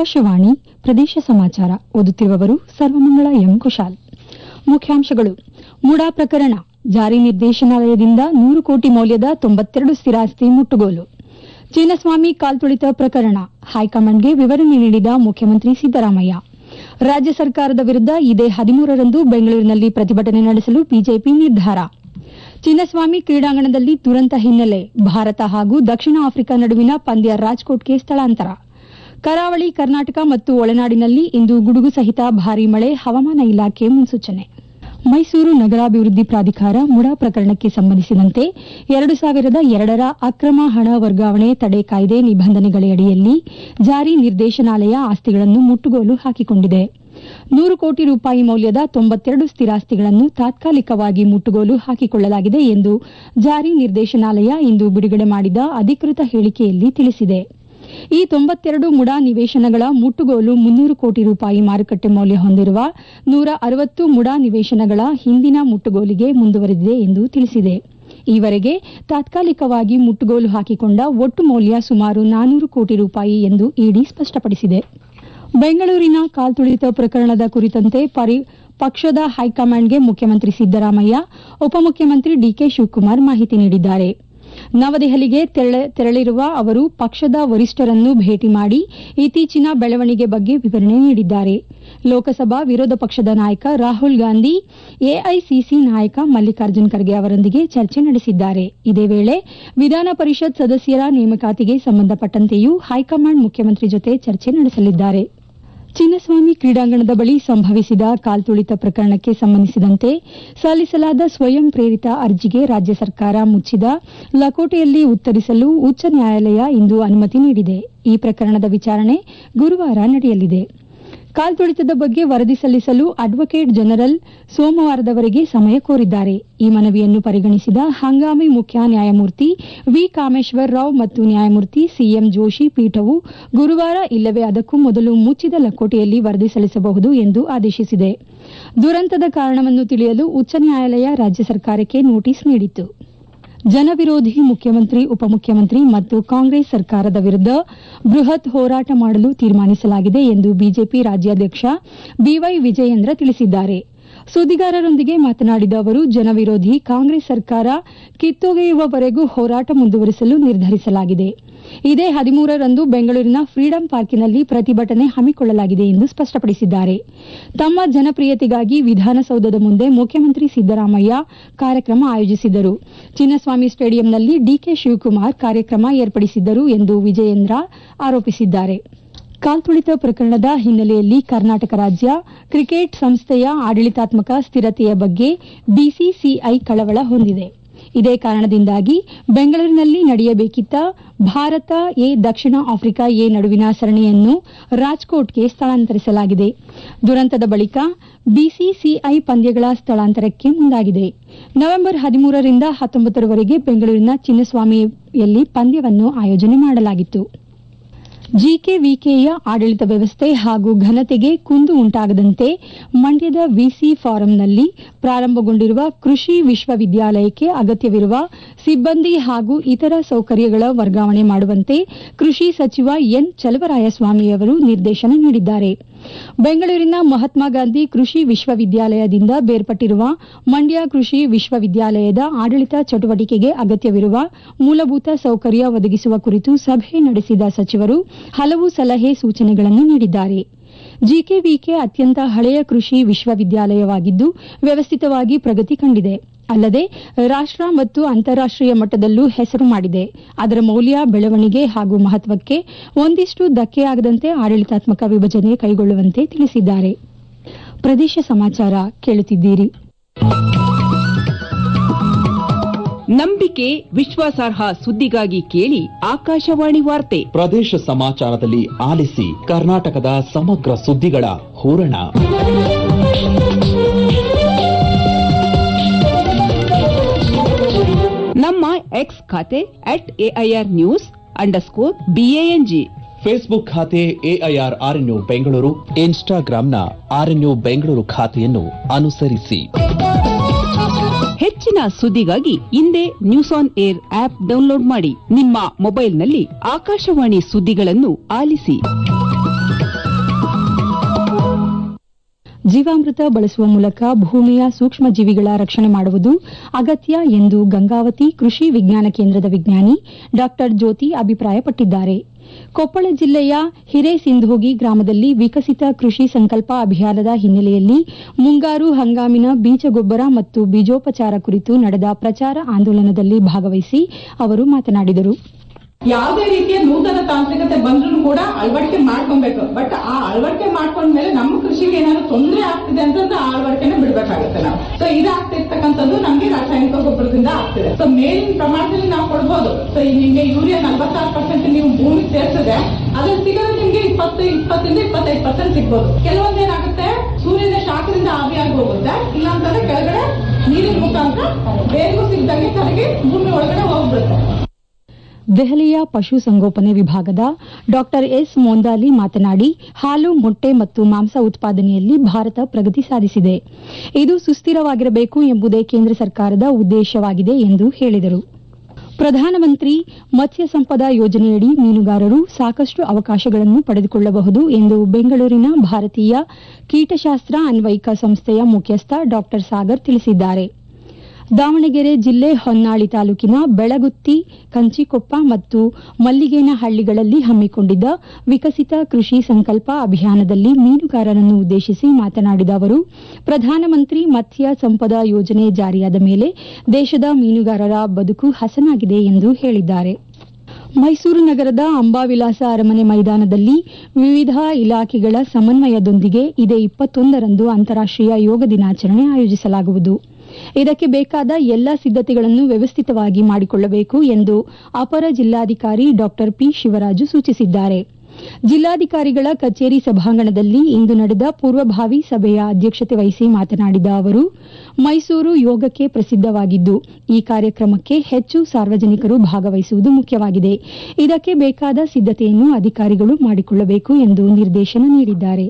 ಆಕಾಶವಾಣಿ ಪ್ರದೇಶ ಸಮಾಚಾರ ಓದುತ್ತಿರುವವರು ಸರ್ವಮಂಗಳ ಎಂ ಕುಶಾಲ್ ಮುಖ್ಯಾಂಶಗಳು ಮುಡಾ ಪ್ರಕರಣ ಜಾರಿ ನಿರ್ದೇಶನಾಲಯದಿಂದ ನೂರು ಕೋಟಿ ಮೌಲ್ಯದ ತೊಂಬತ್ತೆರಡು ಸ್ಥಿರಾಸ್ತಿ ಮುಟ್ಟುಗೋಲು ಚಿನ್ನಸ್ವಾಮಿ ಕಾಲ್ತುಳಿತ ಪ್ರಕರಣ ಹೈಕಮಾಂಡ್ಗೆ ವಿವರಣೆ ನೀಡಿದ ಮುಖ್ಯಮಂತ್ರಿ ಸಿದ್ದರಾಮಯ್ಯ ರಾಜ್ಯ ಸರ್ಕಾರದ ವಿರುದ್ದ ಇದೇ ಹದಿಮೂರರಂದು ಬೆಂಗಳೂರಿನಲ್ಲಿ ಪ್ರತಿಭಟನೆ ನಡೆಸಲು ಬಿಜೆಪಿ ನಿರ್ಧಾರ ಚಿನ್ನಸ್ವಾಮಿ ಕ್ರೀಡಾಂಗಣದಲ್ಲಿ ದುರಂತ ಹಿನ್ನೆಲೆ ಭಾರತ ಹಾಗೂ ದಕ್ಷಿಣ ಆಫ್ರಿಕಾ ನಡುವಿನ ಪಂದ್ಯ ರಾಜ್ಕೋಟ್ಗೆ ಸ್ಥಳಾಂತರ ಕರಾವಳಿ ಕರ್ನಾಟಕ ಮತ್ತು ಒಳನಾಡಿನಲ್ಲಿ ಇಂದು ಗುಡುಗು ಸಹಿತ ಭಾರೀ ಮಳೆ ಹವಾಮಾನ ಇಲಾಖೆ ಮುನ್ಸೂಚನೆ ಮೈಸೂರು ನಗರಾಭಿವೃದ್ಧಿ ಪ್ರಾಧಿಕಾರ ಮುಡಾ ಪ್ರಕರಣಕ್ಕೆ ಸಂಬಂಧಿಸಿದಂತೆ ಎರಡು ಸಾವಿರದ ಎರಡರ ಅಕ್ರಮ ಹಣ ವರ್ಗಾವಣೆ ತಡೆ ಕಾಯ್ದೆ ನಿಬಂಧನೆಗಳಡಿಯಲ್ಲಿ ಜಾರಿ ನಿರ್ದೇಶನಾಲಯ ಆಸ್ತಿಗಳನ್ನು ಮುಟ್ಟುಗೋಲು ಹಾಕಿಕೊಂಡಿದೆ ನೂರು ಕೋಟಿ ರೂಪಾಯಿ ಮೌಲ್ಯದ ತೊಂಬತ್ತೆರಡು ಸ್ಥಿರಾಸ್ತಿಗಳನ್ನು ತಾತ್ಕಾಲಿಕವಾಗಿ ಮುಟ್ಟುಗೋಲು ಹಾಕಿಕೊಳ್ಳಲಾಗಿದೆ ಎಂದು ಜಾರಿ ನಿರ್ದೇಶನಾಲಯ ಇಂದು ಬಿಡುಗಡೆ ಮಾಡಿದ ಅಧಿಕೃತ ಹೇಳಿಕೆಯಲ್ಲಿ ತಿಳಿಸಿದೆ ಈ ತೊಂಬತ್ತೆರಡು ಮುಡಾ ನಿವೇಶನಗಳ ಮುಟ್ಟುಗೋಲು ಮುನ್ನೂರು ಕೋಟಿ ರೂಪಾಯಿ ಮಾರುಕಟ್ಟೆ ಮೌಲ್ಯ ಹೊಂದಿರುವ ನೂರ ಅರವತ್ತು ಮುಡಾ ನಿವೇಶನಗಳ ಹಿಂದಿನ ಮುಟ್ಟುಗೋಲಿಗೆ ಮುಂದುವರೆದಿದೆ ಎಂದು ತಿಳಿಸಿದೆ ಈವರೆಗೆ ತಾತ್ಕಾಲಿಕವಾಗಿ ಮುಟ್ಟುಗೋಲು ಹಾಕಿಕೊಂಡ ಒಟ್ಟು ಮೌಲ್ಯ ಸುಮಾರು ನಾನೂರು ಕೋಟಿ ರೂಪಾಯಿ ಎಂದು ಇಡಿ ಸ್ಪಷ್ಟಪಡಿಸಿದೆ ಬೆಂಗಳೂರಿನ ಕಾಲ್ತುಳಿತ ಪ್ರಕರಣದ ಕುರಿತಂತೆ ಪಕ್ಷದ ಹೈಕಮಾಂಡ್ಗೆ ಮುಖ್ಯಮಂತ್ರಿ ಸಿದ್ದರಾಮಯ್ಯ ಉಪಮುಖ್ಯಮಂತ್ರಿ ಡಿಕೆ ಶಿವಕುಮಾರ್ ಮಾಹಿತಿ ನೀಡಿದ್ದಾರೆ ನವದೆಹಲಿಗೆ ತೆರಳಿರುವ ಅವರು ಪಕ್ಷದ ವರಿಷ್ಠರನ್ನು ಭೇಟಿ ಮಾಡಿ ಇತ್ತೀಚಿನ ಬೆಳವಣಿಗೆ ಬಗ್ಗೆ ವಿವರಣೆ ನೀಡಿದ್ದಾರೆ ಲೋಕಸಭಾ ವಿರೋಧ ಪಕ್ಷದ ನಾಯಕ ರಾಹುಲ್ ಗಾಂಧಿ ಎಐಸಿಸಿ ನಾಯಕ ಮಲ್ಲಿಕಾರ್ಜುನ್ ಖರ್ಗೆ ಅವರೊಂದಿಗೆ ಚರ್ಚೆ ನಡೆಸಿದ್ದಾರೆ ಇದೇ ವೇಳೆ ವಿಧಾನ ಪರಿಷತ್ ಸದಸ್ಯರ ನೇಮಕಾತಿಗೆ ಸಂಬಂಧಪಟ್ಟಂತೆಯೂ ಹೈಕಮಾಂಡ್ ಮುಖ್ಯಮಂತ್ರಿ ಜೊತೆ ಚರ್ಚೆ ನಡೆಸಲಿದ್ದಾರೆ ಚಿನ್ನಸ್ವಾಮಿ ಕ್ರೀಡಾಂಗಣದ ಬಳಿ ಸಂಭವಿಸಿದ ಕಾಲ್ತುಳಿತ ಪ್ರಕರಣಕ್ಕೆ ಸಂಬಂಧಿಸಿದಂತೆ ಸಲ್ಲಿಸಲಾದ ಸ್ವಯಂ ಪ್ರೇರಿತ ಅರ್ಜಿಗೆ ರಾಜ್ಯ ಸರ್ಕಾರ ಮುಚ್ಚಿದ ಲಕೋಟೆಯಲ್ಲಿ ಉತ್ತರಿಸಲು ಉಚ್ಚ ನ್ಯಾಯಾಲಯ ಇಂದು ಅನುಮತಿ ನೀಡಿದೆ ಈ ಪ್ರಕರಣದ ವಿಚಾರಣೆ ಗುರುವಾರ ನಡೆಯಲಿದೆ ಕಾಲ್ತುಳಿತದ ಬಗ್ಗೆ ವರದಿ ಸಲ್ಲಿಸಲು ಅಡ್ವೊಕೇಟ್ ಜನರಲ್ ಸೋಮವಾರದವರೆಗೆ ಸಮಯ ಕೋರಿದ್ದಾರೆ ಈ ಮನವಿಯನ್ನು ಪರಿಗಣಿಸಿದ ಹಂಗಾಮಿ ಮುಖ್ಯ ನ್ಯಾಯಮೂರ್ತಿ ವಿ ಕಾಮೇಶ್ವರ್ ರಾವ್ ಮತ್ತು ನ್ಯಾಯಮೂರ್ತಿ ಸಿಎಂ ಜೋಶಿ ಪೀಠವು ಗುರುವಾರ ಇಲ್ಲವೇ ಅದಕ್ಕೂ ಮೊದಲು ಮುಚ್ಚಿದ ಲಕೋಟೆಯಲ್ಲಿ ವರದಿ ಸಲ್ಲಿಸಬಹುದು ಎಂದು ಆದೇಶಿಸಿದೆ ದುರಂತದ ಕಾರಣವನ್ನು ತಿಳಿಯಲು ಉಚ್ಚ ನ್ಯಾಯಾಲಯ ರಾಜ್ಯ ಸರ್ಕಾರಕ್ಕೆ ನೋಟಿಸ್ ನೀಡಿತು ಜನವಿರೋಧಿ ಮುಖ್ಯಮಂತ್ರಿ ಉಪಮುಖ್ಯಮಂತ್ರಿ ಮತ್ತು ಕಾಂಗ್ರೆಸ್ ಸರ್ಕಾರದ ವಿರುದ್ದ ಬೃಹತ್ ಹೋರಾಟ ಮಾಡಲು ತೀರ್ಮಾನಿಸಲಾಗಿದೆ ಎಂದು ಬಿಜೆಪಿ ರಾಜ್ಯಾಧ್ಯಕ್ಷ ಬಿವೈ ವಿಜಯೇಂದ್ರ ತಿಳಿಸಿದ್ದಾರೆ ಸುದ್ದಿಗಾರರೊಂದಿಗೆ ಮಾತನಾಡಿದ ಅವರು ಜನವಿರೋಧಿ ಕಾಂಗ್ರೆಸ್ ಸರ್ಕಾರ ಕಿತ್ತೊಗೆಯುವವರೆಗೂ ಹೋರಾಟ ಮುಂದುವರಿಸಲು ನಿರ್ಧರಿಸಲಾಗಿದೆ ಇದೇ ಹದಿಮೂರರಂದು ಬೆಂಗಳೂರಿನ ಫ್ರೀಡಂ ಪಾರ್ಕಿನಲ್ಲಿ ಪ್ರತಿಭಟನೆ ಹಮ್ಮಿಕೊಳ್ಳಲಾಗಿದೆ ಎಂದು ಸ್ಪಷ್ಟಪಡಿಸಿದ್ದಾರೆ ತಮ್ಮ ಜನಪ್ರಿಯತೆಗಾಗಿ ವಿಧಾನಸೌಧದ ಮುಂದೆ ಮುಖ್ಯಮಂತ್ರಿ ಸಿದ್ದರಾಮಯ್ಯ ಕಾರ್ಯಕ್ರಮ ಆಯೋಜಿಸಿದ್ದರು ಚಿನ್ನಸ್ವಾಮಿ ಸ್ಟೇಡಿಯಂನಲ್ಲಿ ಡಿಕೆ ಶಿವಕುಮಾರ್ ಕಾರ್ಯಕ್ರಮ ಏರ್ಪಡಿಸಿದ್ದರು ಎಂದು ವಿಜಯೇಂದ್ರ ಆರೋಪಿಸಿದ್ದಾರೆ ಕಾಲ್ತುಳಿತ ಪ್ರಕರಣದ ಹಿನ್ನೆಲೆಯಲ್ಲಿ ಕರ್ನಾಟಕ ರಾಜ್ಯ ಕ್ರಿಕೆಟ್ ಸಂಸ್ಥೆಯ ಆಡಳಿತಾತ್ಮಕ ಸ್ಥಿರತೆಯ ಬಗ್ಗೆ ಬಿಸಿಸಿಐ ಕಳವಳ ಹೊಂದಿದೆ ಇದೇ ಕಾರಣದಿಂದಾಗಿ ಬೆಂಗಳೂರಿನಲ್ಲಿ ನಡೆಯಬೇಕಿದ್ದ ಭಾರತ ಎ ದಕ್ಷಿಣ ಆಫ್ರಿಕಾ ಎ ನಡುವಿನ ಸರಣಿಯನ್ನು ರಾಜ್ಕೋಟ್ಗೆ ಸ್ಥಳಾಂತರಿಸಲಾಗಿದೆ ದುರಂತದ ಬಳಿಕ ಬಿಸಿಸಿಐ ಪಂದ್ಯಗಳ ಸ್ಥಳಾಂತರಕ್ಕೆ ಮುಂದಾಗಿದೆ ನವೆಂಬರ್ ಹದಿಮೂರರಿಂದ ಹತ್ತೊಂಬತ್ತರವರೆಗೆ ಬೆಂಗಳೂರಿನ ಚಿನ್ನಸ್ವಾಮಿಯಲ್ಲಿ ಪಂದ್ಯವನ್ನು ಆಯೋಜನೆ ಮಾಡಲಾಗಿತ್ತು ಜಿಕೆವಿಕೆಯ ಆಡಳಿತ ವ್ಯವಸ್ಥೆ ಹಾಗೂ ಘನತೆಗೆ ಕುಂದು ಉಂಟಾಗದಂತೆ ಮಂಡ್ಯದ ವಿಸಿ ಫಾರಂನಲ್ಲಿ ಪ್ರಾರಂಭಗೊಂಡಿರುವ ಕೃಷಿ ವಿಶ್ವವಿದ್ಯಾಲಯಕ್ಕೆ ಅಗತ್ಯವಿರುವ ಸಿಬ್ಬಂದಿ ಹಾಗೂ ಇತರ ಸೌಕರ್ಯಗಳ ವರ್ಗಾವಣೆ ಮಾಡುವಂತೆ ಕೃಷಿ ಸಚಿವ ಎನ್ ಚಲವರಾಯಸ್ವಾಮಿಯವರು ನಿರ್ದೇಶನ ನೀಡಿದ್ದಾರೆ ಬೆಂಗಳೂರಿನ ಮಹಾತ್ಮ ಗಾಂಧಿ ಕೃಷಿ ವಿಶ್ವವಿದ್ಯಾಲಯದಿಂದ ಬೇರ್ಪಟ್ಟಿರುವ ಮಂಡ್ಯ ಕೃಷಿ ವಿಶ್ವವಿದ್ಯಾಲಯದ ಆಡಳಿತ ಚಟುವಟಿಕೆಗೆ ಅಗತ್ಯವಿರುವ ಮೂಲಭೂತ ಸೌಕರ್ಯ ಒದಗಿಸುವ ಕುರಿತು ಸಭೆ ನಡೆಸಿದ ಸಚಿವರು ಹಲವು ಸಲಹೆ ಸೂಚನೆಗಳನ್ನು ನೀಡಿದ್ದಾರೆ ಜಿಕೆವಿಕೆ ಅತ್ಯಂತ ಹಳೆಯ ಕೃಷಿ ವಿಶ್ವವಿದ್ಯಾಲಯವಾಗಿದ್ದು ವ್ಯವಸ್ಥಿತವಾಗಿ ಪ್ರಗತಿ ಕಂಡಿದೆ ಅಲ್ಲದೆ ರಾಷ್ಟ ಮತ್ತು ಅಂತಾರಾಷ್ಟೀಯ ಮಟ್ಟದಲ್ಲೂ ಹೆಸರು ಮಾಡಿದೆ ಅದರ ಮೌಲ್ಯ ಬೆಳವಣಿಗೆ ಹಾಗೂ ಮಹತ್ವಕ್ಕೆ ಒಂದಿಷ್ಟು ಧಕ್ಕೆಯಾಗದಂತೆ ಆಡಳಿತಾತ್ಮಕ ವಿಭಜನೆ ಕೈಗೊಳ್ಳುವಂತೆ ತಿಳಿಸಿದ್ದಾರೆ ಪ್ರದೇಶ ಸಮಾಚಾರ ಕೇಳುತ್ತಿದ್ದೀರಿ ನಂಬಿಕೆ ವಿಶ್ವಾಸಾರ್ಹ ಸುದ್ದಿಗಾಗಿ ಕೇಳಿ ಆಕಾಶವಾಣಿ ವಾರ್ತೆ ಪ್ರದೇಶ ಸಮಾಚಾರದಲ್ಲಿ ಆಲಿಸಿ ಕರ್ನಾಟಕದ ಸಮಗ್ರ ಸುದ್ದಿಗಳ ಹೂರಣ ನಮ್ಮ ಎಕ್ಸ್ ಖಾತೆ at AIR news underscore B A N G Facebook ಖಾತೆ ಎಐಆರ್ ಆರ್ಎನ್ಯು ಬೆಂಗಳೂರು ಇನ್ಸ್ಟಾಗ್ರಾಂನ ಆರ್ಎನ್ಯು ಬೆಂಗಳೂರು ಖಾತೆಯನ್ನು ಅನುಸರಿಸಿ ಹೆಚ್ಚಿನ ಸುದ್ದಿಗಾಗಿ ಹಿಂದೆ news on air app download ಮಾಡಿ ನಿಮ್ಮ ಮೊಬೈಲ್ನಲ್ಲಿ ಆಕಾಶವಾಣಿ ಸುದ್ದಿಗಳನ್ನು ಆಲಿಸಿ ಜೀವಾಮೃತ ಬಳಸುವ ಮೂಲಕ ಭೂಮಿಯ ಸೂಕ್ಷ್ಮ ಜೀವಿಗಳ ರಕ್ಷಣೆ ಮಾಡುವುದು ಅಗತ್ಯ ಎಂದು ಗಂಗಾವತಿ ಕೃಷಿ ವಿಜ್ಞಾನ ಕೇಂದ್ರದ ವಿಜ್ಞಾನಿ ಡಾ ಜ್ಯೋತಿ ಅಭಿಪ್ರಾಯಪಟ್ಟಿದ್ದಾರೆ ಕೊಪ್ಪಳ ಜಿಲ್ಲೆಯ ಹಿರೇಸಿಂಧೋಗಿ ಗ್ರಾಮದಲ್ಲಿ ವಿಕಸಿತ ಕೃಷಿ ಸಂಕಲ್ಪ ಅಭಿಯಾನದ ಹಿನ್ನೆಲೆಯಲ್ಲಿ ಮುಂಗಾರು ಹಂಗಾಮಿನ ಬೀಜಗೊಬ್ಬರ ಮತ್ತು ಬೀಜೋಪಚಾರ ಕುರಿತು ನಡೆದ ಪ್ರಚಾರ ಆಂದೋಲನದಲ್ಲಿ ಭಾಗವಹಿಸಿ ಅವರು ಮಾತನಾಡಿದರು ಯಾವುದೇ ರೀತಿಯ ನೂತನ ತಾಂತ್ರಿಕತೆ ಬಂದ್ರೂ ಕೂಡ ಅಳವಡಿಕೆ ಮಾಡ್ಕೊಬೇಕು ಬಟ್ ಆ ಅಳವಡಿಕೆ ಮಾಡ್ಕೊಂಡ್ಮೇಲೆ ನಮ್ಮ ಕೃಷಿಗೆ ಏನಾದ್ರು ತೊಂದರೆ ಆಗ್ತಿದೆ ಅಂತಂದ್ರೆ ಆ ಅಳವಡಿಕೆನ ಬಿಡ್ಬೇಕಾಗುತ್ತೆ ನಾವು ಸೊ ಇದಾಗ್ತಿರ್ತಕ್ಕಂಥದ್ದು ನಮ್ಗೆ ರಾಸಾಯನಿಕ ಗೊಬ್ಬರದಿಂದ ಆಗ್ತಿದೆ ಸೊ ಮೇಲಿನ ಪ್ರಮಾಣದಲ್ಲಿ ನಾವು ಕೊಡ್ಬೋದು ಸೊ ಈಗ ನಿಮ್ಗೆ ಯೂರಿಯಾ ನಲ್ವತ್ತಾರು ಪರ್ಸೆಂಟ್ ನೀವು ಭೂಮಿಗೆ ಸೇರ್ಸಿದ್ರೆ ಅದ್ರಲ್ಲಿ ಸಿಗೋದು ನಿಮ್ಗೆ ಇಪ್ಪತ್ತು ಇಪ್ಪತ್ತರಿಂದ ಇಪ್ಪತ್ತೈದು ಪರ್ಸೆಂಟ್ ಸಿಗ್ಬೋದು ಕೆಲವೊಂದು ಏನಾಗುತ್ತೆ ಸೂರ್ಯನ ಶಾಖದಿಂದ ಆವಿಯಾಗಿ ಹೋಗುತ್ತೆ ಇಲ್ಲಾಂತಂದ್ರೆ ಕೆಳಗಡೆ ನೀರಿನ ಮುಖಾಂತರ ಬೇರೆಗೂ ಸಿಗ್ದಂಗೆ ಕೆಳಗೆ ಭೂಮಿ ಒಳಗಡೆ ಹೋಗ್ಬಿಡುತ್ತೆ ದೆಹಲಿಯ ಪಶುಸಂಗೋಪನೆ ವಿಭಾಗದ ಡಾ ಎಸ್ ಮೋಂದಾಲಿ ಮಾತನಾಡಿ ಹಾಲು ಮೊಟ್ಟೆ ಮತ್ತು ಮಾಂಸ ಉತ್ಪಾದನೆಯಲ್ಲಿ ಭಾರತ ಪ್ರಗತಿ ಸಾಧಿಸಿದೆ ಇದು ಸುಸ್ಥಿರವಾಗಿರಬೇಕು ಎಂಬುದೇ ಕೇಂದ್ರ ಸರ್ಕಾರದ ಉದ್ದೇಶವಾಗಿದೆ ಎಂದು ಹೇಳಿದರು ಪ್ರಧಾನಮಂತ್ರಿ ಮತ್ಸ್ಯ ಸಂಪದ ಯೋಜನೆಯಡಿ ಮೀನುಗಾರರು ಸಾಕಷ್ಟು ಅವಕಾಶಗಳನ್ನು ಪಡೆದುಕೊಳ್ಳಬಹುದು ಎಂದು ಬೆಂಗಳೂರಿನ ಭಾರತೀಯ ಕೀಟಶಾಸ್ತ್ರ ಅನ್ವಯಿಕ ಸಂಸ್ಥೆಯ ಮುಖ್ಯಸ್ಥ ಡಾ ಸಾಗರ್ ತಿಳಿಸಿದ್ದಾರೆ ದಾವಣಗೆರೆ ಜಿಲ್ಲೆ ಹೊನ್ನಾಳಿ ತಾಲೂಕಿನ ಬೆಳಗುತ್ತಿ ಕಂಚಿಕೊಪ್ಪ ಮತ್ತು ಮಲ್ಲಿಗೇನಹಳ್ಳಿಗಳಲ್ಲಿ ಹಮ್ಮಿಕೊಂಡಿದ್ದ ವಿಕಸಿತ ಕೃಷಿ ಸಂಕಲ್ಪ ಅಭಿಯಾನದಲ್ಲಿ ಮೀನುಗಾರರನ್ನು ಉದ್ದೇಶಿಸಿ ಮಾತನಾಡಿದ ಅವರು ಪ್ರಧಾನಮಂತ್ರಿ ಮತ್ಸ್ಯ ಸಂಪದ ಯೋಜನೆ ಜಾರಿಯಾದ ಮೇಲೆ ದೇಶದ ಮೀನುಗಾರರ ಬದುಕು ಹಸನಾಗಿದೆ ಎಂದು ಹೇಳಿದ್ದಾರೆ ಮೈಸೂರು ನಗರದ ಅಂಬಾವಿಲಾಸ ಅರಮನೆ ಮೈದಾನದಲ್ಲಿ ವಿವಿಧ ಇಲಾಖೆಗಳ ಸಮನ್ವಯದೊಂದಿಗೆ ಇದೇ ಇಪ್ಪತ್ತೊಂದರಂದು ಅಂತಾರಾಷ್ಟೀಯ ಯೋಗ ದಿನಾಚರಣೆ ಆಯೋಜಿಸಲಾಗುವುದು ಇದಕ್ಕೆ ಬೇಕಾದ ಎಲ್ಲಾ ಸಿದ್ದತೆಗಳನ್ನು ವ್ಯವಸ್ಥಿತವಾಗಿ ಮಾಡಿಕೊಳ್ಳಬೇಕು ಎಂದು ಅಪರ ಜಿಲ್ಲಾಧಿಕಾರಿ ಡಾ ಪಿ ಶಿವರಾಜು ಸೂಚಿಸಿದ್ದಾರೆ ಜಿಲ್ಲಾಧಿಕಾರಿಗಳ ಕಚೇರಿ ಸಭಾಂಗಣದಲ್ಲಿ ಇಂದು ನಡೆದ ಪೂರ್ವಭಾವಿ ಸಭೆಯ ಅಧ್ಯಕ್ಷತೆ ವಹಿಸಿ ಮಾತನಾಡಿದ ಅವರು ಮೈಸೂರು ಯೋಗಕ್ಕೆ ಪ್ರಸಿದ್ದವಾಗಿದ್ದು ಈ ಕಾರ್ಯಕ್ರಮಕ್ಕೆ ಹೆಚ್ಚು ಸಾರ್ವಜನಿಕರು ಭಾಗವಹಿಸುವುದು ಮುಖ್ಯವಾಗಿದೆ ಇದಕ್ಕೆ ಬೇಕಾದ ಸಿದ್ದತೆಯನ್ನು ಅಧಿಕಾರಿಗಳು ಮಾಡಿಕೊಳ್ಳಬೇಕು ಎಂದು ನಿರ್ದೇಶನ ನೀಡಿದ್ದಾರೆ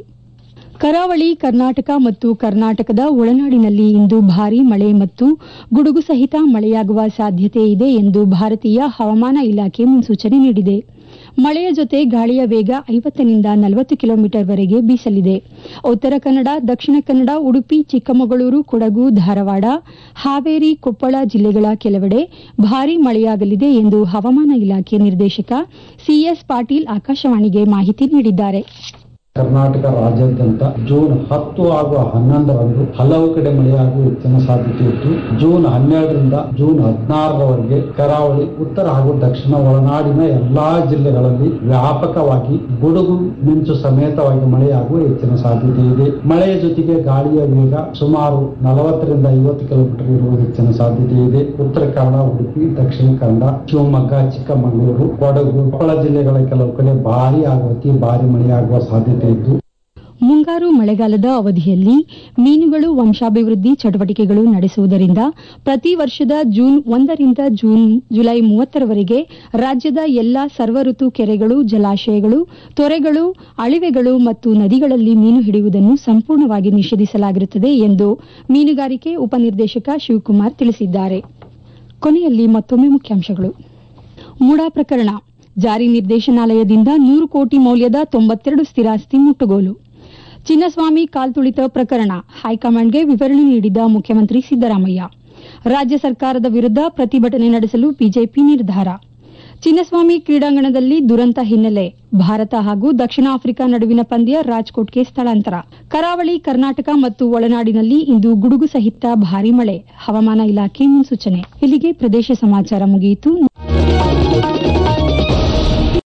ಕರಾವಳಿ ಕರ್ನಾಟಕ ಮತ್ತು ಕರ್ನಾಟಕದ ಒಳನಾಡಿನಲ್ಲಿ ಇಂದು ಭಾರೀ ಮಳೆ ಮತ್ತು ಗುಡುಗು ಸಹಿತ ಮಳೆಯಾಗುವ ಸಾಧ್ಯತೆ ಇದೆ ಎಂದು ಭಾರತೀಯ ಹವಾಮಾನ ಇಲಾಖೆ ಮುನ್ಸೂಚನೆ ನೀಡಿದೆ ಮಳೆಯ ಜೊತೆ ಗಾಳಿಯ ವೇಗ ಐವತ್ತನಿಂದ ನಲವತ್ತು ಕಿಲೋಮೀಟರ್ ವರೆಗೆ ಬೀಸಲಿದೆ ಉತ್ತರ ಕನ್ನಡ ದಕ್ಷಿಣ ಕನ್ನಡ ಉಡುಪಿ ಚಿಕ್ಕಮಗಳೂರು ಕೊಡಗು ಧಾರವಾಡ ಹಾವೇರಿ ಕೊಪ್ಪಳ ಜಿಲ್ಲೆಗಳ ಕೆಲವೆಡೆ ಭಾರೀ ಮಳೆಯಾಗಲಿದೆ ಎಂದು ಹವಾಮಾನ ಇಲಾಖೆ ನಿರ್ದೇಶಕ ಸಿಎಸ್ ಪಾಟೀಲ್ ಆಕಾಶವಾಣಿಗೆ ಮಾಹಿತಿ ನೀಡಿದ್ದಾರೆ ಕರ್ನಾಟಕ ರಾಜ್ಯಾದ್ಯಂತ ಜೂನ್ ಹತ್ತು ಹಾಗೂ ಹನ್ನೊಂದರಂದು ಹಲವು ಕಡೆ ಮಳೆಯಾಗುವ ಹೆಚ್ಚಿನ ಸಾಧ್ಯತೆ ಇದ್ದು ಜೂನ್ ಹನ್ನೆರಡರಿಂದ ಜೂನ್ ಹದಿನಾರರವರೆಗೆ ಕರಾವಳಿ ಉತ್ತರ ಹಾಗೂ ದಕ್ಷಿಣ ಒಳನಾಡಿನ ಎಲ್ಲಾ ಜಿಲ್ಲೆಗಳಲ್ಲಿ ವ್ಯಾಪಕವಾಗಿ ಗುಡುಗು ಮಿಂಚು ಸಮೇತವಾಗಿ ಮಳೆಯಾಗುವ ಹೆಚ್ಚಿನ ಸಾಧ್ಯತೆ ಇದೆ ಮಳೆಯ ಜೊತೆಗೆ ಗಾಳಿಯ ವೇಗ ಸುಮಾರು ನಲವತ್ತರಿಂದ ಐವತ್ತು ಕಿಲೋಮೀಟರ್ ಇರುವ ಹೆಚ್ಚಿನ ಸಾಧ್ಯತೆ ಇದೆ ಉತ್ತರ ಕನ್ನಡ ಉಡುಪಿ ದಕ್ಷಿಣ ಕನ್ನಡ ಶಿವಮೊಗ್ಗ ಚಿಕ್ಕಮಗಳೂರು ಕೊಡಗು ಕೊಪ್ಪಳ ಜಿಲ್ಲೆಗಳ ಕೆಲವು ಕಡೆ ಭಾರಿ ಹಾಗೂ ಅತಿ ಭಾರಿ ಮಳೆಯಾಗುವ ಸಾಧ್ಯತೆ ಇದ್ದು ಮುಂಗಾರು ಮಳೆಗಾಲದ ಅವಧಿಯಲ್ಲಿ ಮೀನುಗಳು ವಂಶಾಭಿವೃದ್ಧಿ ಚಟುವಟಿಕೆಗಳು ನಡೆಸುವುದರಿಂದ ಪ್ರತಿ ವರ್ಷದ ಜೂನ್ ಒಂದರಿಂದ ಜೂನ್ ಜುಲೈ ಮೂವತ್ತರವರೆಗೆ ರಾಜ್ಯದ ಎಲ್ಲಾ ಸರ್ವಋತು ಕೆರೆಗಳು ಜಲಾಶಯಗಳು ತೊರೆಗಳು ಅಳಿವೆಗಳು ಮತ್ತು ನದಿಗಳಲ್ಲಿ ಮೀನು ಹಿಡಿಯುವುದನ್ನು ಸಂಪೂರ್ಣವಾಗಿ ನಿಷೇಧಿಸಲಾಗಿರುತ್ತದೆ ಎಂದು ಮೀನುಗಾರಿಕೆ ಉಪನಿರ್ದೇಶಕ ಶಿವಕುಮಾರ್ ತಿಳಿಸಿದ್ದಾರೆ ಕೊನೆಯಲ್ಲಿ ಮತ್ತೊಮ್ಮೆ ಮುಖ್ಯಾಂಶಗಳು ಮೂಡಾ ಪ್ರಕರಣ ಜಾರಿ ನಿರ್ದೇಶನಾಲಯದಿಂದ ನೂರು ಕೋಟಿ ಮೌಲ್ಯದ ತೊಂಬತ್ತೆರಡು ಸ್ಥಿರಾಸ್ತಿ ಮುಟ್ಟುಗೋಲು ಚಿನ್ನಸ್ವಾಮಿ ಕಾಲ್ತುಳಿತ ಪ್ರಕರಣ ಹೈಕಮಾಂಡ್ಗೆ ವಿವರಣೆ ನೀಡಿದ ಮುಖ್ಯಮಂತ್ರಿ ಸಿದ್ದರಾಮಯ್ಯ ರಾಜ್ಯ ಸರ್ಕಾರದ ವಿರುದ್ಧ ಪ್ರತಿಭಟನೆ ನಡೆಸಲು ಬಿಜೆಪಿ ನಿರ್ಧಾರ ಚಿನ್ನಸ್ವಾಮಿ ಕ್ರೀಡಾಂಗಣದಲ್ಲಿ ದುರಂತ ಹಿನ್ನೆಲೆ ಭಾರತ ಹಾಗೂ ದಕ್ಷಿಣ ಆಫ್ರಿಕಾ ನಡುವಿನ ಪಂದ್ಯ ರಾಜ್ಕೋಟ್ಗೆ ಸ್ಥಳಾಂತರ ಕರಾವಳಿ ಕರ್ನಾಟಕ ಮತ್ತು ಒಳನಾಡಿನಲ್ಲಿ ಇಂದು ಗುಡುಗು ಸಹಿತ ಭಾರೀ ಮಳೆ ಹವಾಮಾನ ಇಲಾಖೆ ಮುನ್ಸೂಚನೆ ಇಲ್ಲಿಗೆ ಪ್ರದೇಶ ಸಮಾಚಾರ ಮುಗಿಯಿತು